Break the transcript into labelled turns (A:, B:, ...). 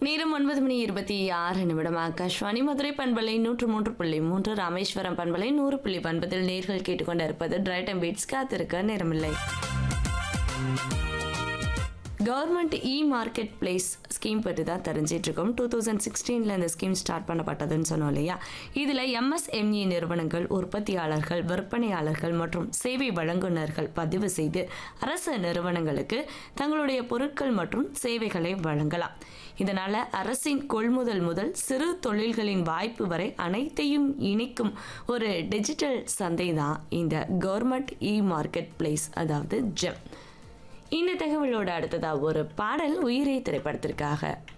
A: நேரம் ஒன்பது மணி இருபத்தி ஆறு நிமிடம் ஆகாஷ்வாணி மதுரை பண்பலை நூற்று மூன்று புள்ளி மூன்று ராமேஸ்வரம் பண்பலை நூறு புள்ளி ஒன்பதில் நேர்கள் கேட்டுக்கொண்டிருப்பது டிரைட் அண்ட் பீட்ஸ் காத்திருக்க நேரமில்லை government e marketplace scheme பற்றி தான் தெரிஞ்சிட்டு இருக்கோம் டூ தௌசண்ட் சிக்ஸ்டீனில் இந்த ஸ்கீம் ஸ்டார்ட் பண்ணப்பட்டதுன்னு சொன்னோம் இல்லையா இதில் எம்எஸ்எம்இ நிறுவனங்கள் உற்பத்தியாளர்கள் விற்பனையாளர்கள் மற்றும் சேவை வழங்குனர்கள் பதிவு செய்து அரசு நிறுவனங்களுக்கு தங்களுடைய பொருட்கள் மற்றும் சேவைகளை வழங்கலாம் இதனால அரசின் கொள்முதல் முதல் சிறு தொழில்களின் வாய்ப்பு வரை அனைத்தையும் இணைக்கும் ஒரு டிஜிட்டல் சந்தை தான் இந்த கவர்மெண்ட் இ மார்க்கெட் பிளேஸ் அதாவது ஜெம் இந்த தகவலோட அடுத்ததா ஒரு பாடல் உயிரை திரைப்படத்திற்காக